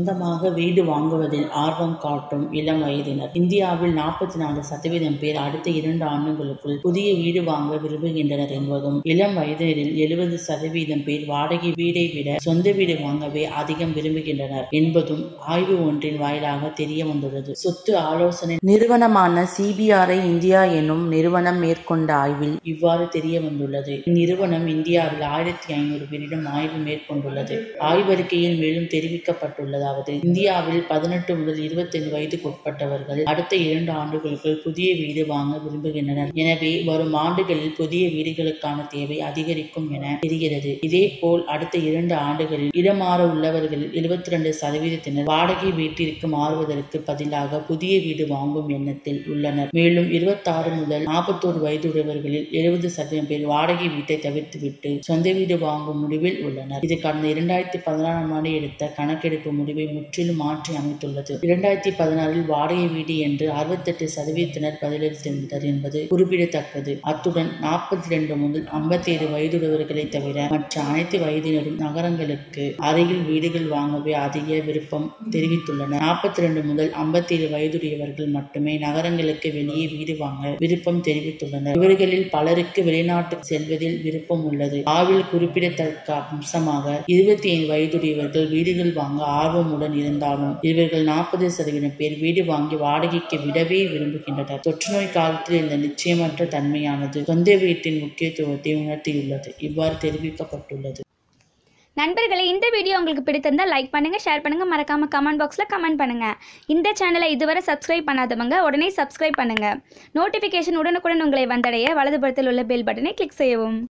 சொந்தமாக வீடு வாங்குவதில் ஆர்வம் காட்டும் இளம் வயதினர் இந்தியாவில் நாற்பத்தி நாலு சதவீதம் பேர் அடுத்த இரண்டு ஆண்டுகளுக்குள் புதிய வீடு வாங்க விரும்புகின்றனர் என்பதும் இளம் வயதினரில் எழுபது சதவீதம் பேர் வாடகை வீடை விட சொந்த வீடு வாங்கவே அதிகம் விரும்புகின்றனர் என்பதும் ஆய்வு ஒன்றின் வாயிலாக தெரிய வந்துள்ளது சொத்து ஆலோசனை நிறுவனமான சிபிஆர்ஐ இந்தியா என்னும் நிறுவனம் மேற்கொண்ட ஆய்வில் இவ்வாறு தெரிய வந்துள்ளது இந்நிறுவனம் இந்தியாவில் ஆயிரத்தி ஐநூறு பேரிடம் ஆய்வு மேற்கொண்டுள்ளது ஆய்வறிக்கையில் மேலும் தெரிவிக்கப்பட்டுள்ளதாவது இந்தியாவில் பதினெட்டு முதல் இருபத்தைந்து வயதுக்குட்பட்டவர்கள் அடுத்த இரண்டு ஆண்டுகளுக்குள் புதிய வீடு வாங்க விரும்புகின்றனர் எனவே வரும் ஆண்டுகளில் புதிய வீடுகளுக்கான தேவை அதிகரிக்கும் என தெரிகிறது இதேபோல் அடுத்த இரண்டு ஆண்டுகளில் இடமாற உள்ளவர்களில் எழுபத்தி ரெண்டு சதவீதத்தினர் வாடகை வீட்டிற்கு மாறுவதற்கு பதிலாக புதிய வீடு வாங்கும் எண்ணத்தில் உள்ளனர் மேலும் இருபத்தாறு முதல் நாற்பத்தோரு வயதுடையவர்களில் எழுபது சதவீதம் பேர் வாடகை வீட்டை தவிர்த்துவிட்டு சொந்த வீடு வாங்கும் முடிவில் உள்ளனர் இது கடந்த இரண்டாயிரத்தி பதினாறாம் ஆண்டு எடுத்த கணக்கெடுப்பு முடிவை முற்றிலும் மாற்றி அமைத்துள்ளது இரண்டாயிரத்தி பதினாறில் வாடகை வீடு என்று அறுபத்தெட்டு சதவீதத்தினர் பதிலளித்திருந்தனர் என்பது குறிப்பிடத்தக்கது அத்துடன் நாற்பத்தி ரெண்டு முதல் ஐம்பத்தி ஏழு வயதுடையவர்களை தவிர மற்ற அனைத்து வயதினரும் நகரங்களுக்கு அருகில் வீடுகள் வாங்கவே அதிக விருப்பம் தெரிவித்துள்ளனர் நாற்பத்தி ரெண்டு முதல் ஐம்பத்தி ஏழு வயதுடையவர்கள் மட்டுமே நகரங்களுக்கு வெளியே வீடு வாங்க விருப்பம் தெரிவித்துள்ளனர் இவர்களில் பலருக்கு வெளிநாட்டுக்கு செல்வதில் விருப்பம் உள்ளது ஆவில் குறிப்பிடத்தக்க அம்சமாக இருபத்தி ஐந்து வயதுடையவர்கள் வீடுகள் வாங்க ஆர்வமுடன் இருந்தாலும் இவர்கள் நாற்பது சதவீதம் பேர் வீடு வாங்கி வாடகைக்கு விடவே விரும்புகின்றனர் தொற்றுநோய் காலத்தில் இந்த நிச்சயமற்ற தன்மையானது சொந்த வீட்டின் முக்கியத்துவத்தை உணர்த்தியுள்ளது இவ்வாறு தெரிவிக்கப்பட்டுள்ளது நண்பர்களே இந்த வீடியோ உங்களுக்கு பிடித்திருந்தால் லைக் பண்ணுங்கள் ஷேர் பண்ணுங்கள் மறக்காமல் கமெண்ட் பாக்ஸில் கமெண்ட் பண்ணுங்கள் இந்த சேனலை இதுவரை சப்ஸ்கிரைப் பண்ணாதவங்க உடனே சப்ஸ்கிரைப் பண்ணுங்கள் நோட்டிஃபிகேஷன் உடனுக்குடன் உங்களை வந்தடைய வலதுபுறத்தில் உள்ள பெல் பட்டனை கிளிக் செய்யவும்